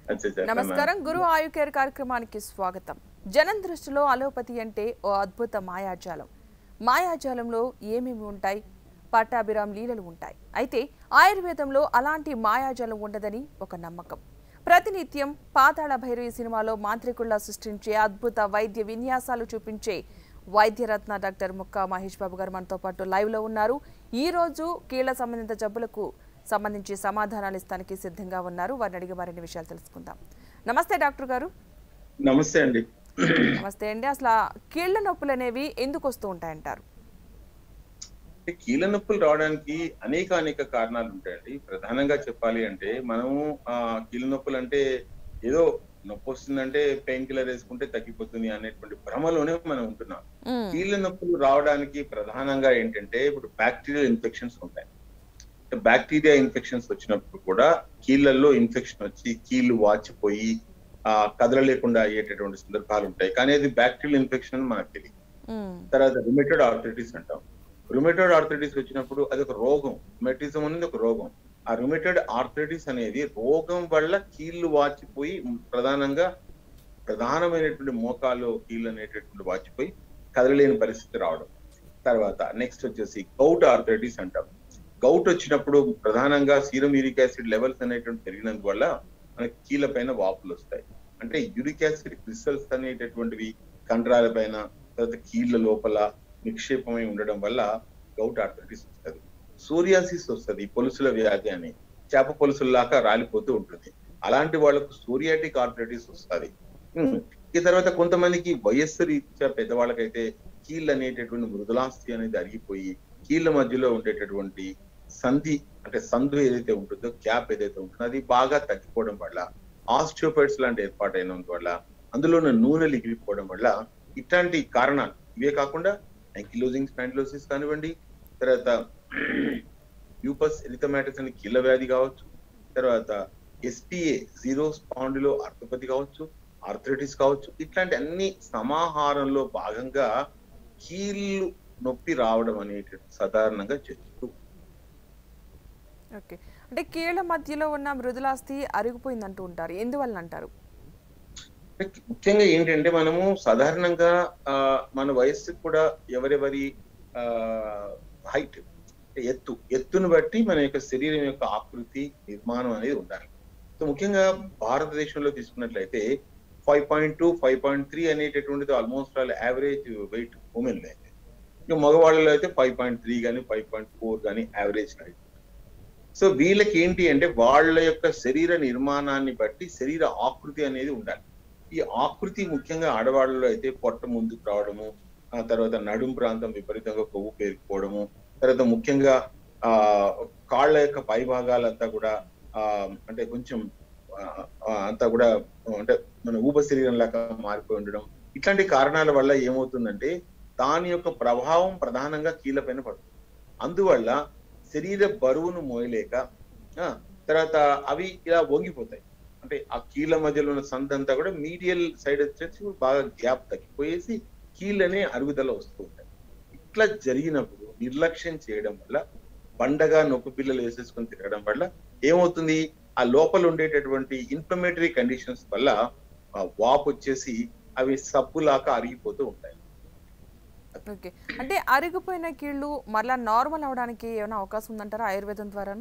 అచ్చా, అచ్చా. నమస్కారం గురు ఆయు కేర్ కార్యక్రమానికి స్వాగతం జనం దృష్టిలో అలోపతి అంటే ఓ అద్భుత మాయాజాలం మాయాజాలంలో ఏమేమి ఉంటాయి పట్టాభిరామ్ లీలలు ఉంటాయి అయితే ఆయుర్వేదంలో అలాంటి మాయాజాలం ఉండదని ఒక నమ్మకం ప్రతినిత్యం పాతాళ భైరవి సినిమాలో మాంత్రికుల్లా సృష్టించే అద్భుత వైద్య విన్యాసాలు చూపించే వైద్యరత్న డాక్టర్ ముక్కా మహేష్ బాబు గారు మనతో పాటు లైవ్ లో ఉన్నారు ఈ రోజు కీళ్ల సంబంధిత జబ్బులకు సంబంధించి సమాధానాలు ఇస్తానికి సిద్ధంగా ఉన్నారు వారిని అడిగి మరిన్ని విషయాలు తెలుసుకుందాం నమస్తే డాక్టర్ గారు నమస్తే అండి నమస్తే అండి అసలు ఆ కీళ్ల నొప్పులు అనేవి ఎందుకు వస్తూ ఉంటాయంటారు అంటే కీళ్ళ నొప్పులు రావడానికి అనేక అనేక కారణాలు ఉంటాయండి ప్రధానంగా చెప్పాలి అంటే మనము ఆ కీళ్ళ నొప్పులు అంటే ఏదో నొప్పి వస్తుందంటే పెయిన్ కిల్లర్ వేసుకుంటే తగ్గిపోతుంది అనేటువంటి భ్రమలోనే మనం ఉంటున్నాం మ్మ్. కీళ్ళ నొప్పులు రావడానికి ప్రధానంగా ఏంటంటే ఇప్పుడు బ్యాక్టీరియల్ ఇన్ఫెక్షన్స్ ఉంటాయి బ్యాక్టీరియా ఇన్ఫెక్షన్స్ వచ్చినప్పుడు కూడా కీళ్ళల్లో ఇన్ఫెక్షన్ వచ్చి కీళ్ళు వాచిపోయి ఆ కదలలేకుండా అయ్యేటటువంటి సందర్భాలు ఉంటాయి కానీ అది బ్యాక్టీరియల్ ఇన్ఫెక్షన్ అని మనకు తెలియదు మ్మ్. తర్వాత రుమెటెడ్ ఆర్థరైటిస్ అంటాం రుమెటెడ్ ఆర్థరైటిస్ వచ్చినప్పుడు అది ఒక రోగం రుమెటిజం అనేది ఒక రోగం ఆ రుమెటెడ్ ఆర్థరైటిస్ అనేది రోగం వల్ల కీళ్లు వాచిపోయి ప్రధానంగా ప్రధానమైనటువంటి మోకాలు కీళ్ళు అనేటటువంటి వాచిపోయి కదలలేని పరిస్థితి రావడం తర్వాత నెక్స్ట్ వచ్చేసి గౌట్ ఆర్థరైటిస్ అంటాం గౌట్ వచ్చినప్పుడు ప్రధానంగా సీరం యూరిక్ యాసిడ్ లెవెల్స్ అనేటువంటి పెరిగినందువల్ల మనకి కీళ్ళ పైన వాపులు వస్తాయి అంటే యూరిక్ యాసిడ్ క్రిస్టల్స్ అనేటటువంటివి కండరాల పైన తర్వాత కీళ్ళ లోపల నిక్షేపమై ఉండడం వల్ల గౌట్ ఆర్థరైటిస్ వస్తుంది సోరియాసిస్ వస్తుంది పొలుసుల వ్యాధి అని చేప పొలుసుల్లాగా రాలిపోతూ ఉంటుంది అలాంటి వాళ్ళకు సోరియాటిక్ ఆర్థరైటిస్ వస్తుంది ఈ తర్వాత కొంతమందికి వయస్సు రీత్యా పెద్దవాళ్ళకైతే కీళ్ళు అనేటటువంటి మృదులాస్థి అనేది అరిగిపోయి కీళ్ళ మధ్యలో ఉండేటటువంటి సంధి అంటే సందు ఏదైతే ఉంటుందో గ్యాప్ ఏదైతే ఉంటుందో అది బాగా తగ్గిపోవడం వల్ల ఆస్టియోపైడ్స్ లాంటి ఏర్పాటైన వల్ల అందులో ఉన్న నూనెలు ఎగిరిపోవడం వల్ల ఇట్లాంటి కారణాలు ఇవే కాకుండా యాంకిలోజింగ్ స్పాండిలోసిస్ కానివ్వండి తర్వాత యూపస్ ఎరిథమాటిస్ అనే కీళ్ళ వ్యాధి కావచ్చు తర్వాత ఎస్పిఏ జీరో స్పాండిలో ఆర్థోపతి కావచ్చు ఆర్థరైటిస్ కావచ్చు ఇట్లాంటి అన్ని సమాహారంలో భాగంగా కీళ్ళు నొప్పి రావడం అనేటువంటి సాధారణంగా జరుగుతూ ఓకే అంటే కీళ్ల మధ్యలో ఉన్న మృదులాస్థి అరిగిపోయిందంటూ ఉంటారు ఎందువల్ల అంటారు ముఖ్యంగా ఏంటంటే మనము సాధారణంగా ఆ, మన వయస్సు కూడా ఎవరెవరి హైట్ ఎత్తు ఎత్తును బట్టి మన యొక్క శరీరం యొక్క ఆకృతి నిర్మాణం అనేది ఉండాలి సో ముఖ్యంగా భారతదేశంలో తీసుకున్నట్లయితే five point two five point three అనేటటువంటిది almost all average weight women లో అయితే ఇంకా మగవాళ్ళలో అయితే ఫైవ్ పాయింట్ త్రీ కానీ ఫైవ్ పాయింట్ ఫోర్ కానీ యావరేజ్ హైట్ సో వీళ్ళకి ఏంటి అంటే వాళ్ళ యొక్క శరీర నిర్మాణాన్ని బట్టి శరీర ఆకృతి అనేది ఉండాలి ఈ ఆకృతి ముఖ్యంగా ఆడవాళ్ళలో అయితే పొట్ట ముందుకు రావడము ఆ తర్వాత నడుం ప్రాంతం విపరీతంగా కొవ్వు పేరుకుపోవడము తర్వాత ముఖ్యంగా ఆ కాళ్ళ యొక్క పై భాగాలంతా కూడా ఆ అంటే కొంచెం ఆ, ఆ, అంతా కూడా అంటే మన ఊప శరీరం లాగా మారిపోయి ఉండడం ఇట్లాంటి కారణాల వల్ల ఏమవుతుందంటే దాని యొక్క ప్రభావం ప్రధానంగా కీళ్ళ పైన పడుతుంది అందువల్ల శరీర బరువును మోయలేక ఆ, తర్వాత అవి ఇలా వంగిపోతాయి అంటే ఆ కీళ్ళ మధ్యలో ఉన్న సందంతా కూడా మీడియల్ సైడ్ వచ్చేసి బాగా గ్యాప్ తగ్గిపోయేసి కీళ్ళనే అరుగుదల వస్తూ ఉంటాయి ఇట్లా జరిగినప్పుడు నిర్లక్ష్యం చేయడం వల్ల బండగా నొప్పి పిల్లలు వేసేసుకొని తిరగడం వల్ల ఏమవుతుంది ఆ లోపల ఉండేటటువంటి ఇన్ఫ్లమేటరీ కండిషన్స్ వల్ల ఆ వాపు వచ్చేసి అవి సబ్బులాగా అరిగిపోతూ ఉంటాయి ఓకే అంటే అరిగిపోయిన కీళ్ళు మరలా నార్మల్ అవడానికి ఏమైనా అవకాశం ఉందంటారా ఆయుర్వేదం ద్వారాను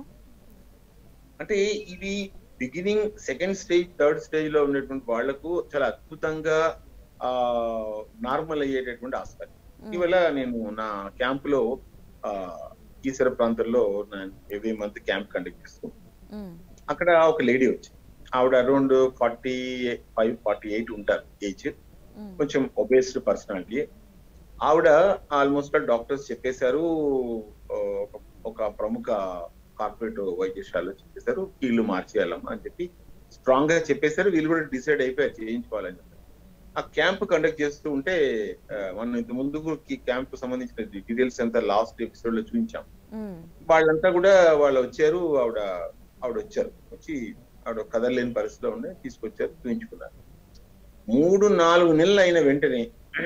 అంటే ఇవి beginning second stage third stage లో ఉన్నటువంటి వాళ్లకు చాలా అద్భుతంగా ఆ నార్మల్ అయ్యేటటువంటి ఆస్కారం ఇటీవల నేను నా క్యాంప్ లో ఆ ఈశ్వర ప్రాంతంలో ఎవ్రీ మంత్ క్యాంప్ కండక్ట్ చేస్తాను మ్మ్. అక్కడ ఒక లేడీ వచ్చి ఆవిడ around forty five forty eight ఉంటారు ఏజ్ మ్మ్. కొంచెం ఒబేస్డ్ పర్సనాలిటీ ఆవిడ ఆల్మోస్ట్ డాక్టర్స్ చెప్పేశారు ఆ, ఒక- ఒక ప్రముఖ కార్పొరేట్ వైద్యశాలలో చెప్పేశారు కీళ్లు మార్చేయాలమ్మా అని చెప్పి స్ట్రాంగ్ గా చెప్పేశారు వీళ్ళు కూడా డిసైడ్ అయిపోయారు చేయించుకోవాలని చెప్పి ఆ క్యాంప్ కండక్ట్ చేస్తూ ఉంటే ఆ, మనం ఇంత ముందు క్యాంప్ సంబంధించిన డీటెయిల్స్ అంతా లాస్ట్ ఎపిసోడ్ లో చూపించాం మ్మ్. వాళ్ళంతా కూడా వాళ్ళు వచ్చారు ఆవిడ ఆవిడ వచ్చారు వచ్చి ఆవిడ కదలలేని పరిస్థితిలో ఉండే తీసుకొచ్చారు చూపించుకున్నారు మూడు నాలుగు నెలలు అయిన వెంటనే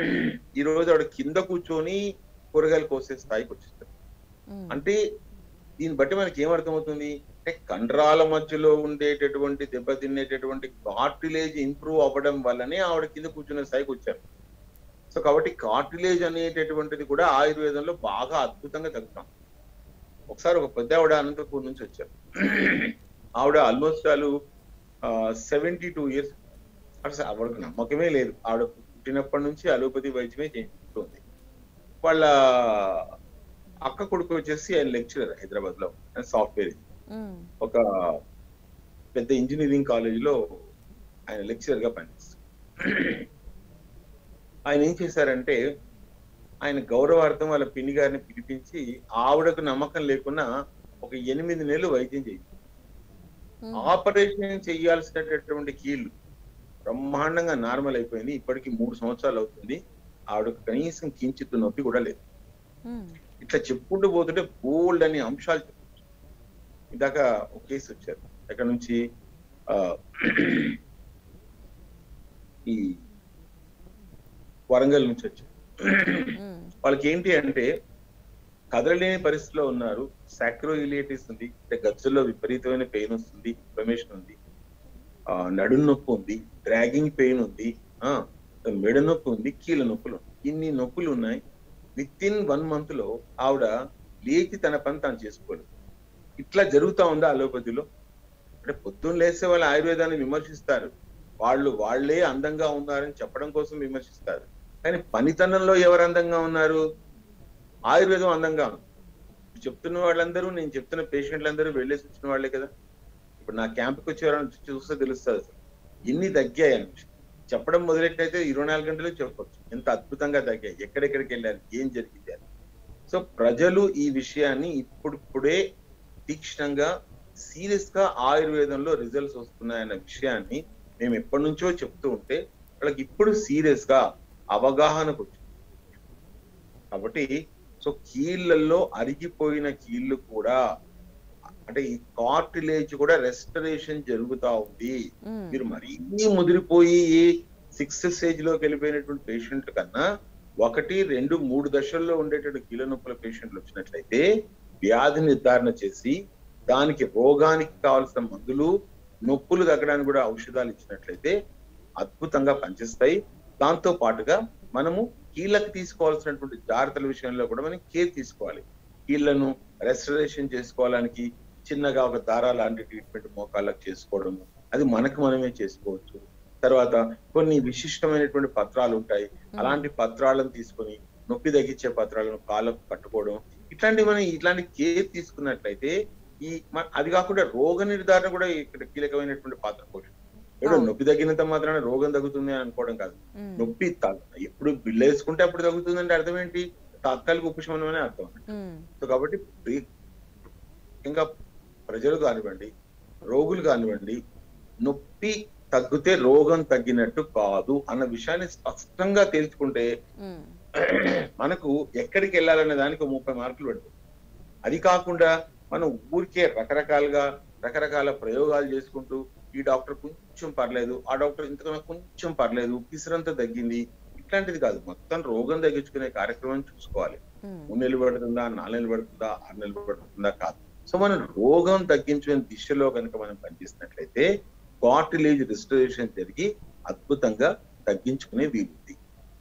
ఈ రోజు ఆవిడ కింద కూర్చొని కూరగాయలు కోసే స్థాయికి వచ్చేస్తారు మ్మ్. అంటే దీన్ని బట్టి మనకి ఏమర్థమవుతుంది అంటే కండరాల మధ్యలో ఉండేటటువంటి దెబ్బతినేటటువంటి కార్టిలేజ్ ఇంప్రూవ్ అవ్వడం వల్లనే ఆవిడ కింద కూర్చునే స్థాయికి వచ్చారు సో కాబట్టి కార్టిలేజ్ అనేటటువంటిది కూడా ఆయుర్వేదంలో బాగా అద్భుతంగా తగ్గుతాం ఒకసారి ఒక పెద్ద ఆవిడ అనంతపూర్ నుంచి వచ్చారు ఆవిడ ఆల్మోస్ట్ వాళ్ళు సెవెంటీ టూ ఇయర్స్ అసలు ఆవిడకు నమ్మకమే లేదు ఆవిడ పుట్టినప్పటి నుంచి అలోపతి వైద్యమే చేయించుకుంటుంది వాళ్ళ అక్క కొడుకు వచ్చేసి ఆయన లెక్చరర్ హైదరాబాద్ లో సాఫ్ట్వేర్ ఉమ్, ఒక పెద్ద ఇంజనీరింగ్ కాలేజ్ లో ఆయన లెక్చరర్ గా పనిచేస్తారు ఆయన ఏం చేశారంటే ఆయన గౌరవార్థం వాళ్ళ పిన్ని గారిని పిలిపించి ఆవిడకు నమ్మకం లేకున్నా ఒక ఎనిమిది నెలలు వైద్యం చేయించారు ఉమ్, ఆపరేషన్ చేయాల్సినటువంటి కీళ్ళు బ్రహ్మాండంగా నార్మల్ అయిపోయింది ఇప్పటికి మూడు సంవత్సరాలు అవుతుంది ఆవిడకు కనీసం కించిత్ నొప్పి కూడా లేదు ఉమ్, ఇట్లా చెప్పుకుంటూ పోతుంటే బోల్డ్ అనే అంశాలు చెప్పొచ్చు ఇందాక ఒక కేసు వచ్చారు ఎక్కడ నుంచి ఆ, ఈ వరంగల్ నుంచి వచ్చారు ఉమ్, వాళ్ళకి ఏంటి అంటే కదలలేని పరిస్థితిలో ఉన్నారు సాక్రోఇలియటిస్ ఉంది అంటే గచ్చుల్లో విపరీతమైన పెయిన్ వస్తుంది ఇన్ఫ్లమేషన్ ఉంది ఆ నడుము నొప్పి ఉంది డ్రాగింగ్ పెయిన్ ఉంది ఆ మెడ నొప్పి ఉంది కీళ్ళ నొప్పులు ఉన్నాయి. ఇన్ని నొప్పులు ఉన్నాయి విత్ ఇన్ వన్ మంత్ లో ఆవిడ లేచి తన పని తాను చేసుకోలేదు ఇట్లా జరుగుతా ఉందా అలోపతిలో అంటే పొద్దున్న లేస్తే వాళ్ళు ఆయుర్వేదాన్ని విమర్శిస్తారు వాళ్ళు వాళ్ళే అందంగా ఉన్నారని చెప్పడం కోసం విమర్శిస్తారు కానీ పనితనంలో ఎవరు అందంగా ఉన్నారు ఆయుర్వేదం అందంగా ఉంది ఇప్పుడు చెప్తున్న వాళ్ళందరూ నేను చెప్తున్న పేషెంట్లందరూ వెళ్ళేసి వచ్చిన వాళ్ళే కదా ఇప్పుడు నా క్యాంప్కి వచ్చేవారని చూస్తే తెలుస్తుంది అసలు ఎన్ని తగ్గాయి అని చెప్పడం మొదలెట్టయితే ఇరవై నాలుగు గంటలు చెప్పొచ్చు ఎంత అద్భుతంగా తగ్గాయి ఎక్కడెక్కడికి వెళ్ళారు ఏం జరిగింది అని సో ప్రజలు ఈ విషయాన్ని ఇప్పుడిప్పుడే తీక్షణంగా సీరియస్ గా ఆయుర్వేదంలో రిజల్ట్స్ వస్తున్నాయన్న విషయాన్ని మేము ఎప్పటి నుంచో చెప్తూ ఉంటే వాళ్ళకి ఇప్పుడు సీరియస్ గా అవగాహనకు వచ్చింది కాబట్టి సో కీళ్ళల్లో అరిగిపోయిన కీళ్ళు కూడా అంటే ఈ కార్టిలేజ్ కూడా రెస్టరేషన్ జరుగుతా ఉంది ఉమ్, మీరు మరీ ముదిరిపోయి సిక్స్త్ స్టేజ్ లోకి వెళ్ళిపోయినటువంటి పేషెంట్ల కన్నా ఒకటి రెండు మూడు దశల్లో ఉండేటటువంటి కీళ్ళ నొప్పుల పేషెంట్లు వచ్చినట్లయితే వ్యాధి నిర్ధారణ చేసి దానికి రోగానికి కావాల్సిన మందులు నొప్పులు తగ్గడానికి కూడా ఔషధాలు ఇచ్చినట్లయితే అద్భుతంగా పనిచేస్తాయి దాంతో పాటుగా మనము కీళ్ళకి తీసుకోవాల్సినటువంటి జాగ్రత్తల విషయంలో కూడా మనం కేర్ తీసుకోవాలి కీళ్ళను రెస్టరేషన్ చేసుకోవడానికి చిన్నగా ఒక దారా లాంటి ట్రీట్మెంట్ మోకాళ్ళకి చేసుకోవడము అది మనకు మనమే చేసుకోవచ్చు తర్వాత కొన్ని విశిష్టమైనటువంటి పత్రాలు ఉంటాయి అలాంటి పత్రాలను తీసుకొని నొప్పి తగ్గించే పత్రాలను కాళ్ళకు కట్టుకోవడం ఇట్లాంటి మనం ఇట్లాంటి కేర్ తీసుకున్నట్లయితే ఈ మ- అది కాకుండా రోగ నిర్ధారణ కూడా ఇక్కడ కీలకమైనటువంటి పాత్ర పోషిస్తుంది ఏదో అవును. నొప్పి తగ్గినంత మాత్రాన రోగం తగ్గుతుంది అని అనుకోవడం కాదు ఉమ్, నొప్పి తగ్గ- ఎప్పుడు బిల్లు వేసుకుంటే అప్పుడు తగ్గుతుందంటే అర్థం ఏంటి తాత్కాలిక ఉపశమనం అనే అర్థం ఉమ్, సో కాబట్టి ప్రి- ఇంకా ప్రజలు కానివ్వండి రోగులు కానివ్వండి నొప్పి తగ్గితే రోగం తగ్గినట్టు కాదు అన్న విషయాన్ని స్పష్టంగా తేల్చుకుంటే ఉమ్, మనకు ఎక్కడికి వెళ్ళాలనే దానికి ఒక ముప్పై మార్కులు పెడుతుంది అది కాకుండా మనం ఊరికే రకరకాలుగా రకరకాల ప్రయోగాలు చేసుకుంటూ ఈ డాక్టర్ కొంచెం పర్లేదు ఆ డాక్టర్ ఇంతకన్నా కొంచెం పర్లేదు పిసరంతా తగ్గింది ఇట్లాంటిది కాదు మొత్తం రోగం తగ్గించుకునే కార్యక్రమం చూసుకోవాలి ఉమ్, మూడు నెలలు పడుతుందా నాలుగు నెలలు పడుతుందా ఆరు నెలలు పడుతుందా కాదు సో మనం రోగం తగ్గించుకునే దిశలో కనుక మనం పనిచేసినట్లయితే కార్టిలేజ్ రిస్టరేషన్ జరిగి అద్భుతంగా తగ్గించుకునే వీలుంది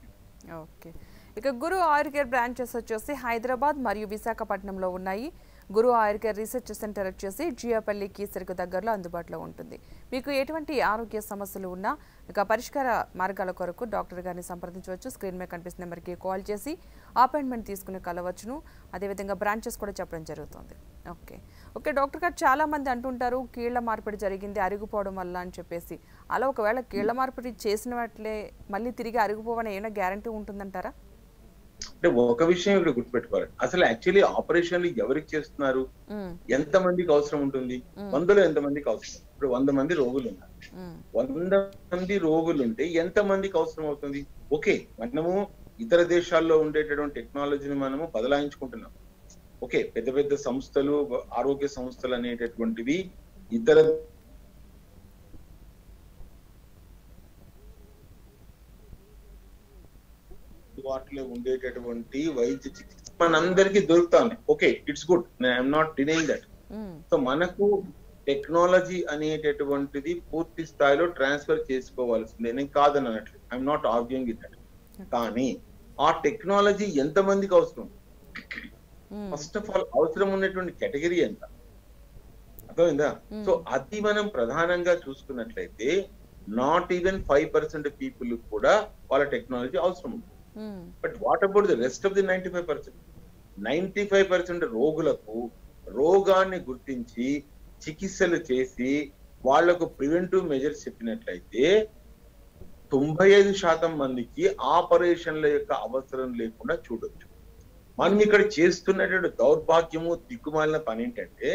ఓకే ఇక గురు ఆయుర్ కేర్ బ్రాంచెస్ వచ్చేసి హైదరాబాద్ మరియు విశాఖపట్నంలో ఉన్నాయి Guru Ayur care research centre వచ్చేసి జియాపల్లి కీసరికి దగ్గరలో అందుబాటులో ఉంటుంది మీకు ఎటువంటి ఆరోగ్య సమస్యలు ఉన్నా ఇక పరిష్కార మార్గాల కొరకు డాక్టర్ గారిని సంప్రదించవచ్చు స్క్రీన్ మీద కనిపిస్తున్న నెంబర్కి కాల్ చేసి అపాయింట్మెంట్ తీసుకుని కలవచ్చును అదేవిధంగా బ్రాంచెస్ కూడా చెప్పడం జరుగుతుంది ఓకే ఓకే డాక్టర్ గారు చాలా మంది అంటుంటారు కీళ్ల మార్పిడి జరిగింది అరిగిపోవడం వల్ల అని చెప్పేసి అలా ఒకవేళ కీళ్ల మార్పిడి చేసిన వాటిలే మళ్ళీ తిరిగి అరిగిపోవని ఏమైనా గ్యారంటీ ఉంటుందంటారా అంటే ఒక విషయం ఇక్కడ గుర్తుపెట్టుకోవాలి అసలు యాక్చువల్లీ ఆపరేషన్లు ఎవరికి చేస్తున్నారు ఉమ్, ఎంత మందికి అవసరం ఉంటుంది మ్మ్. వందలో ఎంత మందికి అవసరం ఇప్పుడు వంద మంది రోగులు ఉన్నారు ఉమ్, వంద మంది రోగులు ఉంటే ఎంత మందికి అవసరం అవుతుంది ఓకే మనము ఇతర దేశాల్లో ఉండేటటువంటి టెక్నాలజీని మనము బదలాయించుకుంటున్నాం ఓకే పెద్ద పెద్ద సంస్థలు ఆరోగ్య సంస్థలు అనేటటువంటివి ఇతర వాటిలో ఉండేటటువంటి వైద్య చికిత్స మనందరికీ దొరుకుతా ఉన్నాయి okay it's good I'm not denying that um, so మనకు టెక్నాలజీ అనేటటువంటిది పూర్తి స్థాయిలో ట్రాన్స్ఫర్ చేసుకోవాల్సిందే నేను కాదని అనట్లేదు ఐఎమ్ నాట్ ఆర్గ్యూయింగ్ ఇట్ కానీ ఆ టెక్నాలజీ ఎంత మందికి అవసరం మ్మ్. ఫస్ట్ ఆఫ్ ఆల్ అవసరం ఉన్నటువంటి కేటగిరీ ఎంత అర్థమైందా Hmm. సో అది మనం ప్రధానంగా చూసుకున్నట్లయితే not even five percent people కూడా వాళ్ళ టెక్నాలజీ అవసరం ఉంది hmm. But what about the rest of the ninety five percent ninety five percent రోగులకు రోగాన్ని గుర్తించి చికిత్సలు చేసి వాళ్లకు ప్రివెంటివ్ మెజర్స్ చెప్పినట్లయితే తొంభై ఐదు శాతం మందికి ఆపరేషన్ల యొక్క అవసరం లేకుండా చూడొచ్చు మనం ఇక్కడ చేస్తున్నటువంటి దౌర్భాగ్యము దిక్కుమాలిన పని ఏంటంటే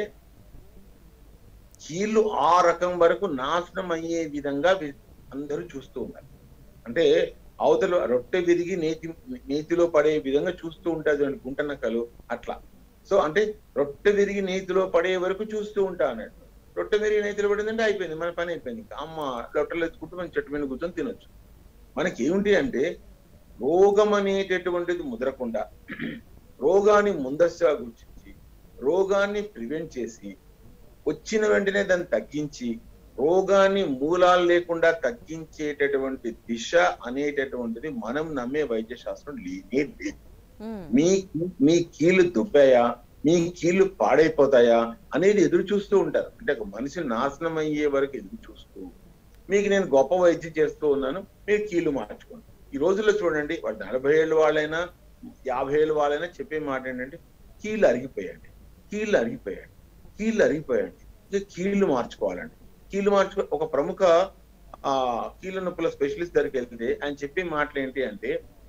కీళ్ళు ఆ రకం వరకు నాశనం అయ్యే విధంగా వి- అందరూ చూస్తూ ఉన్నారు అంటే అవతల రొట్టె విరిగి నేతి నేతిలో పడే విధంగా చూస్తూ ఉంటుంది అని గుంటనక్కలు అట్లా సో అంటే రొట్టె విరిగి నేతిలో పడే వరకు చూస్తూ ఉంటా అన్నట్టు రొట్టె విరిగి నేతిలో పడిందంటే అయిపోయింది మన పని అయిపోయింది ఇంకా అమ్మ రొట్టెలు ఎత్తుకుంటూ మనం చెట్టు మీద కూర్చొని తినొచ్చు మనకి ఏమిటి అంటే రోగం అనేటటువంటిది ముదరకుండా రోగాన్ని ముందస్తుగా గుర్తించి రోగాన్ని ప్రివెంట్ చేసి వచ్చిన వెంటనే దాన్ని తగ్గించి రోగాన్ని మూలాలు లేకుండా తగ్గించేటటువంటి దిశ అనేటటువంటిది మనం నమ్మే వైద్య శాస్త్రం లేనే లేదు మ్మ్. మీ మీ కీళ్ళు దుబ్బాయా మీ కీళ్ళు పాడైపోతాయా అనేది ఎదురు చూస్తూ ఉంటారు అంటే ఒక మనిషి నాశనం అయ్యే వరకు ఎదురు చూస్తూ మీకు నేను గొప్ప వైద్యం చేస్తూ ఉన్నాను మీరు కీళ్ళు మార్చుకోండి ఈ రోజుల్లో చూడండి వాళ్ళు నలభై ఏళ్ళు వాళ్ళైనా యాభై ఏళ్ళు వాళ్ళైనా చెప్పే మాట ఏంటంటే కీళ్ళు అరిగిపోయండి కీళ్ళు అరిగిపోయండి కీళ్ళు అరిగిపోయండి ఇక కీళ్ళు మార్చుకోవాలండి కీళ్ళు మార్చుకో ఒక ప్రముఖ ఆ కీళ్ళ నొప్పుల స్పెషలిస్ట్ దగ్గరికి వెళ్తే ఆయన చెప్పే మాటలు ఏంటి అంటే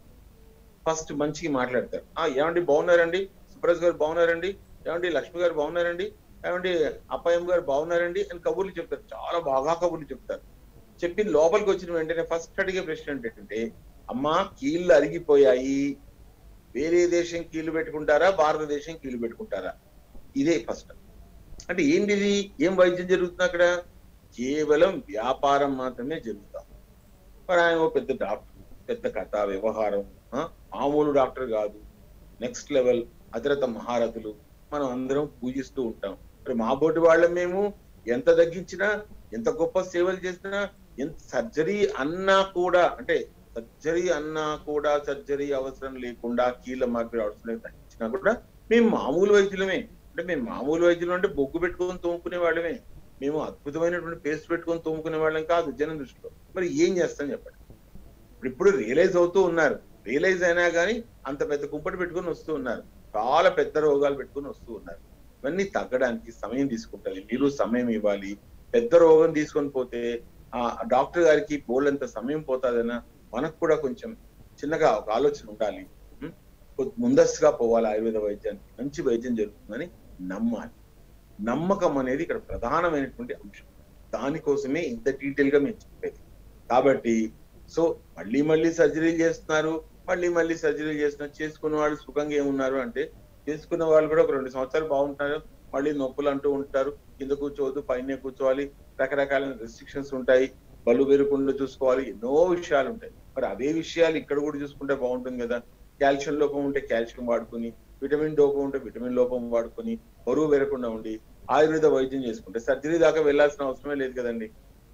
ఫస్ట్ మంచిగా మాట్లాడతారు ఆ ఏమండి బాగున్నారండి సుప్రజ్ గారు బాగున్నారండి ఏమండి లక్ష్మి గారు బాగున్నారండి ఏమండి అప్పయ్యం గారు బాగున్నారండి అని కబుర్లు చెప్తారు చాలా బాగా కబుర్లు చెప్తారు చెప్పి లోపలికి వచ్చిన వెంటనే ఫస్ట్ అడిగే ప్రశ్న ఏంటంటే అమ్మా కీళ్ళు అరిగిపోయాయి వేరే దేశం కీళ్ళు పెట్టుకుంటారా భారతదేశం కీళ్ళు పెట్టుకుంటారా ఇదే ఫస్ట్ అంటే ఏంటిది ఏం వైద్యం జరుగుతుంది అక్కడ కేవలం వ్యాపారం మాత్రమే జరుగుతాం మరి ఆయన ఓ పెద్ద డాక్టర్ పెద్ద కథ వ్యవహారం ఆ, మామూలు డాక్టర్ కాదు నెక్స్ట్ లెవెల్ అతిరత మహారథులు మనం అందరం పూజిస్తూ ఉంటాం మరి మా బోటి వాళ్ళం మేము ఎంత తగ్గించినా ఎంత గొప్ప సేవలు చేసినా ఎంత సర్జరీ అన్నా కూడా అంటే సర్జరీ అన్నా కూడా సర్జరీ అవసరం లేకుండా కీళ్ళ మార్పిడి అవసరం లేదు తగ్గించినా కూడా మేము మామూలు వైద్యులమే అంటే మేము మామూలు వైద్యులు అంటే బొగ్గు పెట్టుకొని తోముకునే వాళ్ళమే మేము అద్భుతమైనటువంటి పేస్ట్ పెట్టుకొని తోముకునే వాళ్ళం కాదు జనం దృష్టిలో మరి ఏం చేస్తాం చెప్పండి ఇప్పుడు ఇప్పుడు రియలైజ్ అవుతూ ఉన్నారు రియలైజ్ అయినా కానీ అంత పెద్ద కుంపటి పెట్టుకొని వస్తూ ఉన్నారు చాలా పెద్ద రోగాలు పెట్టుకొని వస్తూ ఉన్నారు ఇవన్నీ తగ్గడానికి సమయం తీసుకుంటుంది మీరు సమయం ఇవ్వాలి పెద్ద రోగం తీసుకొని పోతే ఆ డాక్టర్ గారికి బోల్డంత సమయం పోతాదన్నా మనకు కూడా కొంచెం చిన్నగా ఒక ఆలోచన ఉండాలి ఉం? కొద్ది ముందస్తుగా పోవాలి ఆయుర్వేద వైద్యానికి మంచి వైద్యం జరుగుతుందని నమ్మాలి నమ్మకం అనేది ఇక్కడ ప్రధానమైనటువంటి అంశం దానికోసమే ఇంత డీటెయిల్ గా మేము చెప్పేది కాబట్టి సో మళ్ళీ మళ్ళీ సర్జరీలు చేస్తున్నారు మళ్ళీ మళ్ళీ సర్జరీలు చేస్తున్నారు చేసుకున్న వాళ్ళు సుఖంగా ఏమున్నారు అంటే చేసుకున్న వాళ్ళు కూడా ఒక రెండు సంవత్సరాలు బాగుంటున్నారు మళ్ళీ నొప్పులు అంటూ ఉంటారు కింద కూర్చోవద్దు పైన కూర్చోవాలి రకరకాలైన రెస్ట్రిక్షన్స్ ఉంటాయి బలు పెరగకుండా చూసుకోవాలి ఎన్నో విషయాలు ఉంటాయి మరి అదే విషయాలు ఇక్కడ కూడా చూసుకుంటే బాగుంటుంది కదా కాల్షియం లోపం ఉంటే కాల్షియం వాడుకొని విటమిన్ లోపం ఉంటే విటమిన్ లోపం వాడుకొని బరువు పెరగకుండా ఉండి ఆయుర్వేద వైద్యం చేసుకుంటే సర్జరీ దాకా వెళ్ళాల్సిన అవసరమే లేదు కదండి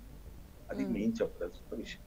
అది Hmm. నేను చెప్పదలుచుకున్న విషయం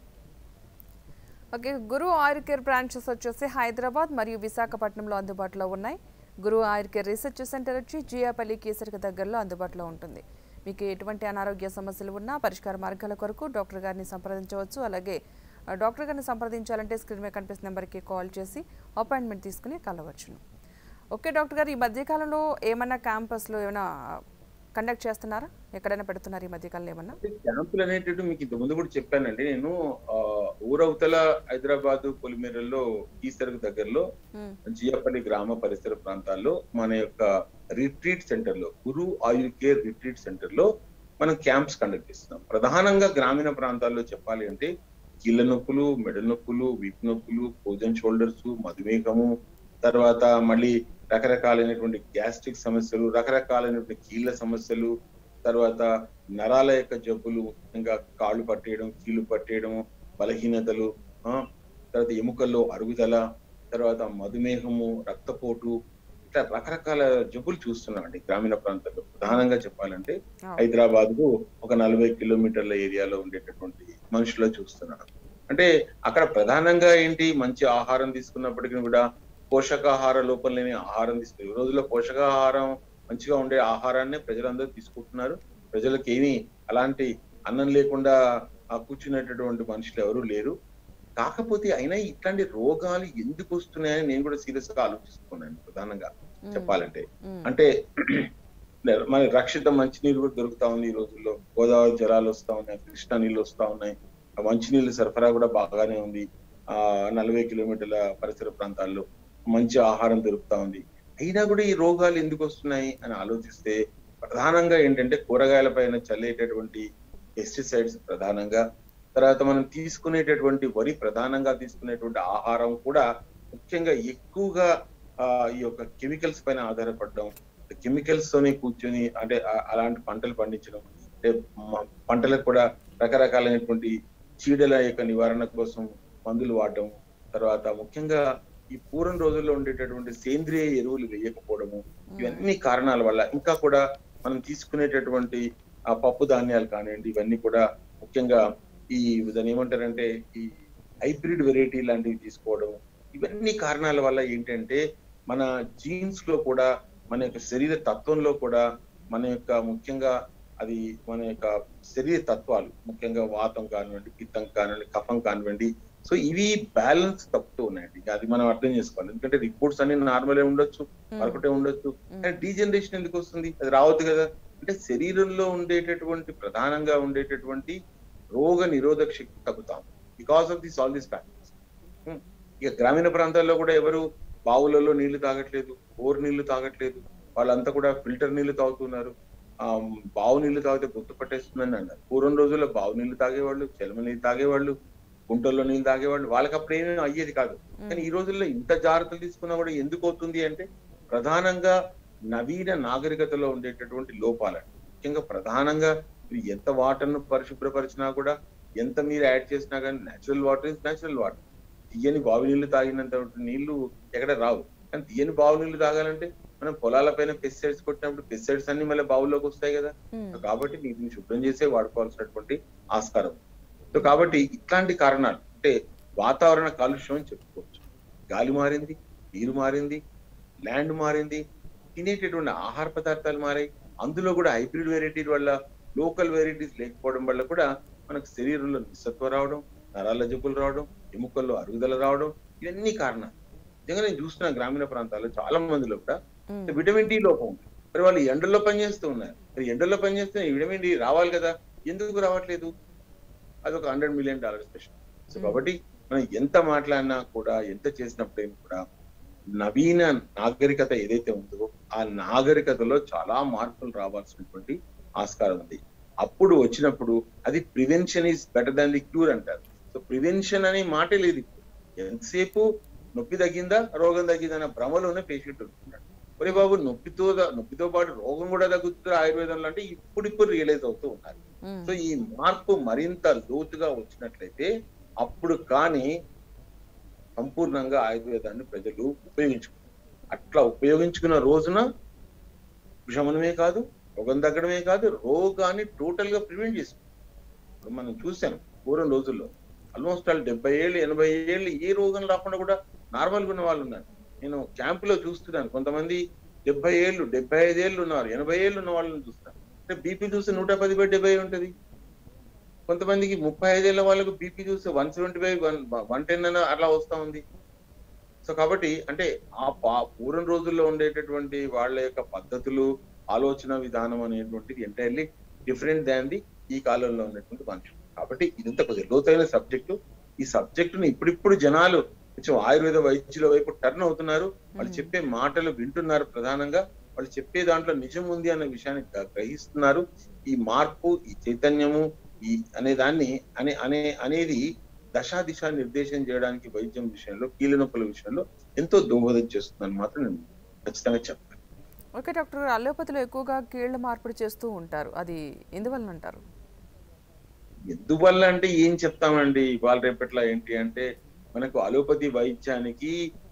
okay Guru Ayur care branches వచ్చేసి హైదరాబాద్ మరియు విశాఖపట్నంలో అందుబాటులో ఉన్నాయి Guru Ayur care research centre వచ్చి జియాపల్లి కేసరికి దగ్గరలో అందుబాటులో ఉంటుంది మీకు ఎటువంటి అనారోగ్య సమస్యలు ఉన్నా పరిష్కార మార్గాల కొరకు డాక్టర్ గారిని సంప్రదించవచ్చు అలాగే ఆ, డాక్టర్ గారిని సంప్రదించాలంటే స్క్రీన్ మీద కనిపిస్తున్న నెంబర్కి కాల్ చేసి అపాయింట్మెంట్ తీసుకుని కలవచ్చును ఓకే డాక్టర్ గారు ఈ మధ్యకాలంలో ఏమన్నా క్యాంపస్లో ఏమైనా కండక్ట్ చేస్తున్నారా ఎక్కడైనా పెడుతున్నారు ఈ మధ్యకాలంలో ఏమన్నా అంటే క్యాంపులు అనేటట్టు మీకు ఇంత ముందు కూడా చెప్పానండి నేను ఆ, ఊరవతల హైదరాబాద్ పొలిమేరల్లో ఈసరకు దగ్గరలో మ్మ్. జియాపల్లి గ్రామ పరిసర ప్రాంతాల్లో మన యొక్క రిట్రీట్ సెంటర్ లో Guru Ayur care retreat centre లో మనం క్యాంప్స్ కండక్ట్ చేస్తున్నాం ప్రధానంగా గ్రామీణ ప్రాంతాల్లో చెప్పాలి అంటే కీళ్ళ నొప్పులు మెడ నొప్పులు వీపు నొప్పులు పోజన్ షోల్డర్స్ మధుమేహము తర్వాత మళ్ళీ రకరకాలైనటువంటి గ్యాస్ట్రిక్ సమస్యలు రకరకాలైనటువంటి కీళ్ళ సమస్యలు తర్వాత నరాల యొక్క జబ్బులు ఇంకా కాళ్ళు పట్టేయడం కీళ్ళు పట్టేయడం బలహీనతలు ఆ తర్వాత ఎముకల్లో అరుగుదల తర్వాత మధుమేహము రక్తపోటు ఇట్లా రకరకాల జబ్బులు చూస్తున్నామండి గ్రామీణ ప్రాంతాల్లో ప్రధానంగా చెప్పాలంటే అవును. హైదరాబాద్ కు ఒక నలభై కిలోమీటర్ల ఏరియాలో ఉండేటటువంటి మనుషుల్లో చూస్తున్నాం అంటే అక్కడ ప్రధానంగా ఏంటి మంచి ఆహారం తీసుకున్నప్పటికీ కూడా పోషకాహార లోపం లేని ఆహారం తీసుకున్నారు ఈ రోజుల్లో పోషకాహారం మంచిగా ఉండే ఆహారాన్ని ప్రజలందరూ తీసుకుంటున్నారు ప్రజలకు ఏమీ అలాంటి అన్నం లేకుండా ఆ కూర్చునేటటువంటి మనుషులు ఎవరు లేరు కాకపోతే అయినా ఇట్లాంటి రోగాలు ఎందుకు వస్తున్నాయని నేను కూడా సీరియస్ గా ఆలోచిస్తున్నాను ప్రధానంగా ఉమ్, చెప్పాలంటే ఉమ్, అంటే మన రక్షిత మంచినీరు కూడా దొరుకుతా ఉంది ఈ రోజుల్లో గోదావరి జలాలు వస్తా ఉన్నాయి కృష్ణా నీళ్ళు వస్తా ఉన్నాయి ఆ మంచినీళ్ళ సరఫరా కూడా బాగానే ఉంది ఆ నలభై కిలోమీటర్ల పరిసర ప్రాంతాల్లో మంచి ఆహారం దొరుకుతా ఉంది అయినా కూడా ఈ రోగాలు ఎందుకు వస్తున్నాయి అని ఆలోచిస్తే ప్రధానంగా ఏంటంటే కూరగాయల పైన చల్లేటటువంటి పెస్టిసైడ్స్ ప్రధానంగా తర్వాత మనం తీసుకునేటటువంటి వరి ప్రధానంగా తీసుకునేటువంటి ఆహారం కూడా ముఖ్యంగా ఎక్కువగా ఆ, ఈ యొక్క కెమికల్స్ పైన ఆధారపడడం కెమికల్స్ తోనే కూర్చొని అంటే ఆ- అలాంటి పంటలు పండించడం అంటే మ- పంటలకు కూడా రకరకాలైనటువంటి చీడల యొక్క నివారణ కోసం మందులు వాడడం తర్వాత ముఖ్యంగా ఈ పూర్వం రోజుల్లో ఉండేటటువంటి సేంద్రియ ఎరువులు వేయకపోవడము ఇవన్నీ కారణాల వల్ల ఇంకా కూడా మనం తీసుకునేటటువంటి ఆ పప్పు ధాన్యాలు కానివ్వండి ఇవన్నీ కూడా ముఖ్యంగా ఈ దాన్ని ఏమంటారంటే ఈ హైబ్రిడ్ వెరైటీ లాంటివి తీసుకోవడం ఇవన్నీ కారణాల వల్ల ఏంటంటే మన జీన్స్ లో కూడా మన యొక్క శరీర తత్వంలో కూడా మన యొక్క ముఖ్యంగా అది మన యొక్క శరీర తత్వాలు ముఖ్యంగా వాతం కానివ్వండి పిత్తం కానివ్వండి కఫం కానివ్వండి సో ఇవి బ్యాలెన్స్ తప్పుతూ ఉన్నాయండి అది మనం అర్థం చేసుకోవాలి ఎందుకంటే రిపోర్ట్స్ అన్ని నార్మల్ ఉండొచ్చు ఉమ్, మరొకటే ఉండొచ్చు ఉమ్, కానీ డీజనరేషన్ ఎందుకు వస్తుంది అది రావద్దు కదా అంటే శరీరంలో ఉండేటటువంటి ప్రధానంగా ఉండేటటువంటి రోగ నిరోధక శక్తి తగ్గుతాం because of this all these factors ఇక గ్రామీణ ప్రాంతాల్లో కూడా ఎవరు బావులలో నీళ్లు తాగట్లేదు బోర్ నీళ్లు తాగట్లేదు వాళ్ళంతా కూడా ఫిల్టర్ నీళ్లు తాగుతున్నారు ఆ బావు నీళ్లు తాగితే గుర్తు పట్టేస్తుందని అన్నారు పూర్వం రోజుల్లో బావు నీళ్లు తాగేవాళ్ళు చెలమ నీళ్ళు తాగేవాళ్ళు గుంటల్లో నీళ్ళు తాగేవాళ్ళు వాళ్ళకి అప్పుడు ఏమీ అయ్యేది కాదు కానీ ఈ రోజుల్లో ఇంత జాగ్రత్తలు తీసుకున్నా కూడా ఎందుకు అవుతుంది అంటే ప్రధానంగా నవీన నాగరికతలో ఉండేటటువంటి లోపాలు ముఖ్యంగా ప్రధానంగా మీరు ఎంత వాటర్ను పరిశుభ్రపరిచినా కూడా ఎంత మీరు యాడ్ చేసినా కానీ natural water is natural water తీయని బావి నీళ్లు తాగినంత నీళ్లు ఎక్కడ రావు కానీ తీయని బావి నీళ్లు తాగాలంటే మనం పొలాల పైన పెస్టిసైడ్స్ కొట్టినప్పుడు పెస్టిసైడ్స్ అన్ని మళ్ళీ బావుల్లోకి వస్తాయి కదా ఉమ్, కాబట్టి వీటిని శుభ్రం చేసే వాడుకోవాల్సినటువంటి ఆస్కారం సో కాబట్టి ఇట్లాంటి కారణాలు అంటే వాతావరణ కాలుష్యం అని చెప్పుకోవచ్చు గాలి మారింది నీరు మారింది ల్యాండ్ మారింది తినేటటువంటి ఆహార పదార్థాలు మారాయి అందులో కూడా హైబ్రిడ్ వెరైటీల వల్ల లోకల్ వెరైటీస్ లేకపోవడం వల్ల కూడా మనకు శరీరంలో నిస్సత్వ రావడం నరాల జబ్బులు రావడం ఎముకల్లో అరుగుదల రావడం ఇవన్నీ కారణాలు నిజంగా నేను చూస్తున్నా గ్రామీణ ప్రాంతాల్లో చాలా మందిలో కూడా ఉమ్, విటమిన్ డి లోపం ఉంది మరి వాళ్ళు ఎండల్లో పనిచేస్తూ ఉన్నారు మరి ఎండల్లో పనిచేస్తే విటమిన్ డి రావాలి కదా ఎందుకు రావట్లేదు అది ఒక hundred million dollar special so Hmm. కాబట్టి మనం ఎంత మాట్లాడినా కూడా ఎంత చేసినప్పుడేం కూడా నవీన నాగరికత ఏదైతే ఉందో ఆ నాగరికతలో చాలా మార్పులు రావాల్సినటువంటి ఆస్కారం ఉంది అప్పుడు వచ్చినప్పుడు అది prevention is better than the cure అంటారు సో ప్రివెన్షన్ అనే మాటే లేదు ఇప్పుడు. ఎంతసేపు నొప్పి తగ్గిందా రోగం తగ్గిందా అన్న భ్రమలోనే పేషెంట్ ఉంటున్నాడు ఒరే బాబు నొప్పితో నొప్పితో పాటు రోగం కూడా తగ్గుతుంది ఆయుర్వేదంలో అంటే ఇప్పుడు ఇప్పుడు రియలైజ్ అవుతూ ఉన్నారు ఉమ్, సో ఈ మార్పు మరింత లోతుగా వచ్చినట్లయితే అప్పుడు కానీ సంపూర్ణంగా ఆయుర్వేదాన్ని ప్రజలు ఉపయోగించుకుంటారు అట్లా ఉపయోగించుకున్న రోజున ఉపశమనమే కాదు రోగం తగ్గడమే కాదు రోగాన్ని టోటల్ గా ప్రివెంట్ చేసుకుంటాం ఇప్పుడు మనం చూసాం పూర్వం రోజుల్లో ఆల్మోస్ట్ వాళ్ళు డెబ్బై ఏళ్ళు ఎనభై ఏళ్ళు ఏ రోగం రాకుండా కూడా నార్మల్ గా ఉన్న వాళ్ళు ఉన్నారు నేను క్యాంప్ లో చూస్తున్నాను కొంతమంది డెబ్బై ఏళ్ళు డెబ్బై ఐదు ఏళ్ళు ఉన్నారు ఎనభై ఏళ్ళు ఉన్న వాళ్ళని చూస్తాను అంటే బీపీ చూస్తే నూట పది బై డెబ్బై ఉంటది కొంతమందికి ముప్పై ఐదేళ్ల వాళ్ళకు బీపీ చూస్తే one seventy five one one ten అని అట్లా వస్తా ఉంది సో కాబట్టి అంటే ఆ పా- పూర్వం రోజుల్లో ఉండేటటువంటి వాళ్ళ యొక్క పద్ధతులు ఆలోచన విధానం అనేటువంటిది ఎంటైర్లీ డిఫరెంట్ దాన్ ది ఈ కాలంలో ఉన్నటువంటి మనుషులు కాబట్టి ఇదంతా కొద్దిగా లోతైన సబ్జెక్టు ఈ సబ్జెక్టును ఇప్పుడిప్పుడు జనాలు కొంచెం ఆయుర్వేద వైద్యుల వైపు టర్న్ అవుతున్నారు వాళ్ళు ఉమ్, చెప్పే మాటలు వింటున్నారు ప్రధానంగా వాళ్ళు చెప్పే దాంట్లో నిజం ఉంది అనే విషయాన్ని గ్ర- గ్రహిస్తున్నారు ఈ మార్పు ఈ చైతన్యము ఈ అనే దాన్ని అనే అనే అనేది దశా దిశ నిర్దేశం చేయడానికి వైద్యం విషయంలో కీళ్ళ నొప్పుల విషయంలో ఎంతో దోహదం చేస్తుందని మాత్రం నేను ఖచ్చితంగా చెప్తాను ఓకే డాక్టర్ గారు అల్లోపతిలో ఎక్కువగా కీళ్ల మార్పిడి చేస్తూ ఉంటారు అది ఎందువలన అంటారు ఎందువల్ల అంటే ఏం చెప్తామండి ఇవాళ రేపట్లా ఏంటి అంటే మనకు అలోపతి వైద్యానికి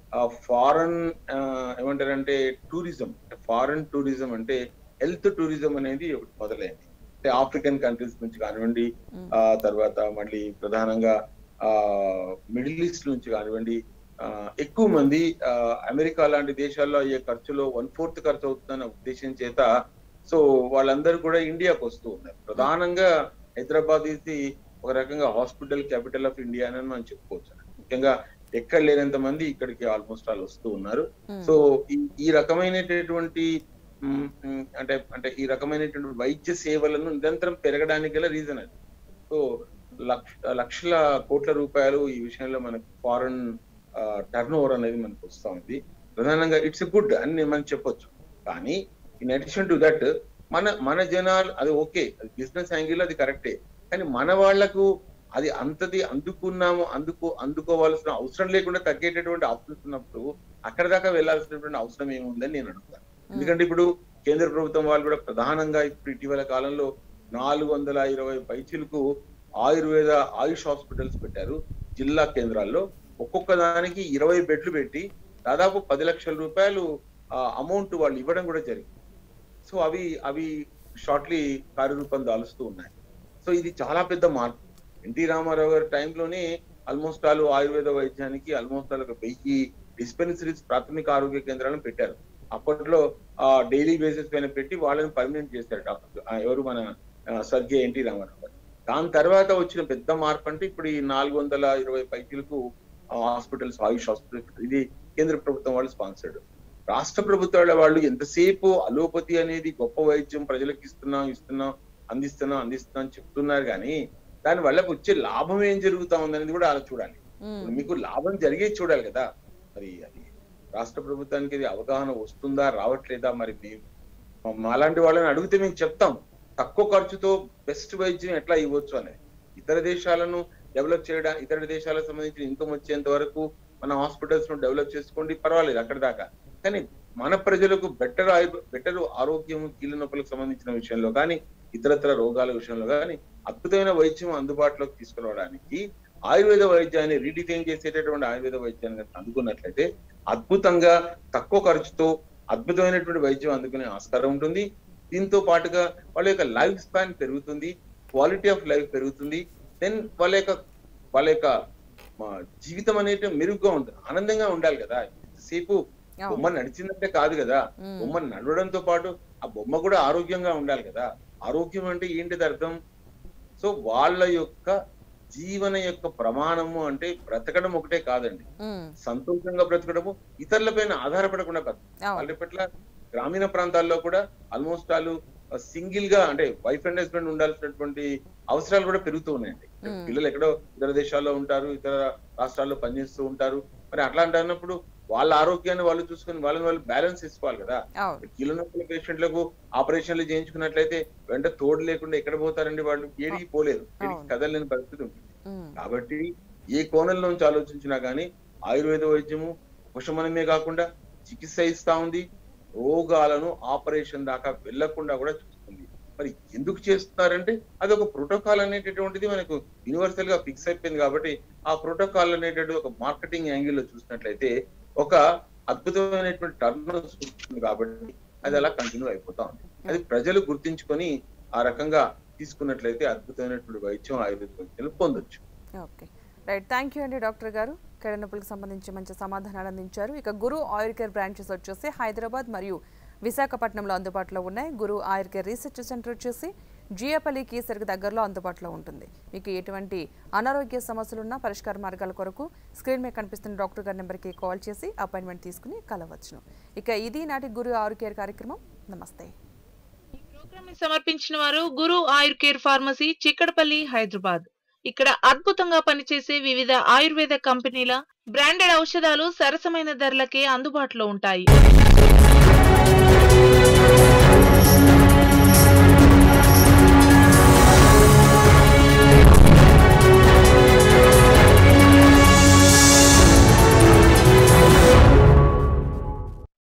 ఫారెన్ ఏమంటారంటే టూరిజం ఫారెన్ టూరిజం అంటే హెల్త్ టూరిజం అనేది ఒకటి మొదలైంది అంటే ఆఫ్రికన్ కంట్రీస్ నుంచి కానివ్వండి మ్మ్. ఆ తర్వాత మళ్ళీ ప్రధానంగా ఆ మిడిల్ ఈస్ట్ నుంచి కానివ్వండి ఆ, ఎక్కువ మంది ఆ, అమెరికా లాంటి దేశాల్లో అయ్యే ఖర్చులో వన్ ఫోర్త్ ఖర్చు అవుతుందన్న ఉద్దేశం చేత సో వాళ్ళందరూ కూడా ఇండియాకు వస్తూ ఉన్నారు ప్రధానంగా హైదరాబాద్ ఇది ఒక రకంగా హాస్పిటల్ క్యాపిటల్ ఆఫ్ ఇండియా అని మనం చెప్పుకోవచ్చు ముఖ్యంగా ఎక్కడ లేనంత మంది ఇక్కడికి ఆల్మోస్ట్ ఆల్ వస్తూ ఉన్నారు మ్మ్. సో ఈ- ఈ రకమైనటువంటి మ్, మ్, అంటే అంటే ఈ రకమైనటువంటి వైద్య సేవలను నిరంతరం పెరగడానికి గల రీజన్ అది సో లక్ష లక్షల కోట్ల రూపాయలు ఈ విషయంలో మనకు ఫారెన్ టర్న్ ఓవర్ అనేది మనకు వస్తా ఉంది ప్రధానంగా ఇట్స్ గుడ్ అని నేను మనం చెప్పొచ్చు కానీ ఇన్ అడిషన్ టు దట్ మన మన జనాలు అది ఓకే అది బిజినెస్ యాంగిల్ అది కరెక్టే కానీ మన వాళ్లకు అది అంతది అందుకున్నాము అందుకో అందుకోవాల్సిన అవసరం లేకుండా తగ్గేటటువంటి ఆప్షన్స్ ఉన్నప్పుడు అక్కడ దాకా వెళ్లాల్సినటువంటి అవసరం ఏముందని నేను అడుగుతాను ఎందుకంటే ఇప్పుడు కేంద్ర ప్రభుత్వం వాళ్ళు కూడా ప్రధానంగా ఇప్పుడు ఇటీవల కాలంలో నాలుగు వందల ఇరవై పైచీలకు ఆయుర్వేద ఆయుష్ హాస్పిటల్స్ పెట్టారు జిల్లా కేంద్రాల్లో ఒక్కొక్క దానికి ఇరవై బెడ్లు పెట్టి దాదాపు పది లక్షల రూపాయలు అమౌంట్ వాళ్ళు ఇవ్వడం కూడా జరిగింది సో అవి అవి షార్ట్లీ కార్యరూపం దాలుస్తూ ఉన్నాయి సో ఇది చాలా పెద్ద మార్పు ఎన్టీ రామారావు గారి టైంలోనే ఆల్మోస్ట్ ఆల్ ఆయుర్వేద వైద్యానికి ఆల్మోస్ట్ ఆల్ ఒక వెయ్యి డిస్పెన్సరీస్ ప్రాథమిక ఆరోగ్య కేంద్రాలను పెట్టారు అప్పట్లో ఆ డైలీ బేసిస్ పైన పెట్టి వాళ్ళని పర్మనెంట్ చేశారు డాక్టర్ ఆ, ఎవరు మన ఆ, స్వర్గీయ ఎన్టీ రామారావు గారు దాని తర్వాత వచ్చిన పెద్ద మార్పు అంటే ఇప్పుడు ఈ నాలుగు వందల ఇరవై పైకీలకు హాస్పిటల్స్ ఆయుష్ హాస్పిటల్స్ ఇది కేంద్ర ప్రభుత్వం వాళ్ళు స్పాన్సర్డ్ రాష్ట్ర ప్రభుత్వాల వాళ్ళు ఎంతసేపు అలోపతి అనేది గొప్ప వైద్యం ప్రజలకు ఇస్తున్నాం ఇస్తున్నాం అందిస్తున్నాం అందిస్తున్నాం అని చెప్తున్నారు కానీ దాని వల్ల వచ్చే లాభం ఏం జరుగుతా ఉందనేది కూడా అలా చూడాలి మ్మ్. ఇప్పుడు మీకు లాభం జరిగేది చూడాలి కదా మరి అది రాష్ట్ర ప్రభుత్వానికి ఇది అవగాహన వస్తుందా రావట్లేదా మరి మేము మాలాంటి వాళ్ళని అడిగితే మేము చెప్తాం తక్కువ ఖర్చుతో బెస్ట్ వైద్యం ఎట్లా ఇవ్వచ్చు అనేది ఇతర దేశాలను డెవలప్ చేయడానికి ఇతర దేశాలకు సంబంధించిన ఇన్కమ్ వచ్చేంత వరకు మన హాస్పిటల్స్ ను డెవలప్ చేసుకోండి పర్వాలేదు అక్కడ దాకా కానీ మన ప్రజలకు బెటర్ బెటర్ ఆరోగ్యం కీళ్ళ నొప్పులకు సంబంధించిన విషయంలో కానీ ఇతరత్ర రోగాల విషయంలో కానీ అద్భుతమైన వైద్యం అందుబాటులోకి తీసుకురావడానికి ఆయుర్వేద వైద్యాన్ని రీడిఫైన్ చేసేటటువంటి ఆయుర్వేద వైద్యాన్ని కనుక అందుకున్నట్లయితే అద్భుతంగా తక్కువ ఖర్చుతో అద్భుతమైనటువంటి వైద్యం అందుకునే ఆస్కారం ఉంటుంది దీంతో పాటుగా వాళ్ళ యొక్క లైఫ్ స్పాన్ పెరుగుతుంది క్వాలిటీ ఆఫ్ లైఫ్ పెరుగుతుంది దెన్ వాళ్ళ యొక్క వాళ్ళ యొక్క మా జీవితం అనేది మెరుగ్గా ఉంటుంది ఆనందంగా ఉండాలి కదా సేపు అవును. బొమ్మ నడిచిందంటే కాదు కదా మ్మ్. బొమ్మ నడవడంతో పాటు ఆ బొమ్మ కూడా ఆరోగ్యంగా ఉండాలి కదా ఆరోగ్యం అంటే ఏంటిది అర్థం సో వాళ్ళ యొక్క జీవన యొక్క ప్రమాణము అంటే బ్రతకడం ఒకటే కాదండి మ్మ్. సంతోషంగా బ్రతకడము ఇతరులపైన ఆధారపడకుండా బ్రతకడం అవును వాళ్ళ పట్ల గ్రామీణ ప్రాంతాల్లో కూడా ఆల్మోస్ట్ వాళ్ళు సింగిల్ గా అంటే వైఫ్ అండ్ హస్బెండ్ ఉండాల్సినటువంటి అవసరాలు కూడా పెరుగుతూ ఉన్నాయండి Hmm. పిల్లలు ఎక్కడో ఇతర దేశాల్లో ఉంటారు ఇతర రాష్ట్రాల్లో పనిచేస్తూ ఉంటారు మరి అట్లాంటి అన్నప్పుడు వాళ్ళ ఆరోగ్యాన్ని వాళ్ళు చూసుకొని వాళ్ళని వాళ్ళు బ్యాలెన్స్ చేసుకోవాలి కదా అవును కీళ్ళ నొప్పుల పేషెంట్లకు ఆపరేషన్లు చేయించుకున్నట్లయితే వెంట తోడు లేకుండా ఎక్కడ పోతారండి వాళ్ళు ఏడికి పోలేరు ఏడికి అవును. కదలలేని పరిస్థితి ఉంటుంది మ్మ్. కాబట్టి ఏ కోణంలో నుంచి ఆలోచించినా కానీ ఆయుర్వేద వైద్యము ఉపశమనమే కాకుండా చికిత్స ఇస్తా ఉంది రోగాలను ఆపరేషన్ దాకా వెళ్లకుండా కూడా చూస్తుంది మరి ఎందుకు చేస్తున్నారంటే అది ఒక ప్రోటోకాల్ అనేటటువంటిది మనకు యూనివర్సల్ గా ఫిక్స్ అయిపోయింది కాబట్టి ఆ ప్రోటోకాల్ అనేటటువంటి ఒక మార్కెటింగ్ యాంగిల్ లో చూసినట్లయితే ఒక అద్భుతమైనటువంటి టర్న్ వస్తుంది కాబట్టి అది అలా కంటిన్యూ అయిపోతా ఉంది అది ప్రజలు గుర్తించుకొని ఆ రకంగా తీసుకున్నట్లయితే అద్భుతమైనటువంటి వైద్యం ఆయుర్వేద వైద్యం పొందొచ్చు ఓకే రైట్ థ్యాంక్ యూ అండి డాక్టర్ గారు కడనొప్పులకు సంబంధించి మంచి సమాధానాలు అందించారు ఇక గురు ఆయుర్ కేర్ బ్రాంచెస్ వచ్చేసి హైదరాబాద్ మరియు విశాఖపట్నంలో అందుబాటులో ఉన్నాయి Guru Ayur care research centre వచ్చేసి జియపల్లి కీసరికి దగ్గరలో అందుబాటులో ఉంటుంది మీకు ఎటువంటి అనారోగ్య సమస్యలున్నా పరిష్కార మార్గాల కొరకు స్క్రీన్ మీద కనిపిస్తున్న డాక్టర్ గారి నెంబర్కి కాల్ చేసి అపాయింట్మెంట్ తీసుకుని కలవచ్చును ఇక ఇది నాటి గురు ఆయుర్ కేర్ కార్యక్రమం నమస్తే ఈ ప్రోగ్రామ్ ని సమర్పించిన వారు గురు ఆయుర్ కేర్ ఫార్మసీ చిక్కడపల్లి హైదరాబాద్ ఇక్కడ అద్భుతంగా పనిచేసే వివిధ ఆయుర్వేద కంపెనీల బ్రాండెడ్ ఔషధాలు సరసమైన ధరలకే అందుబాటులో ఉంటాయి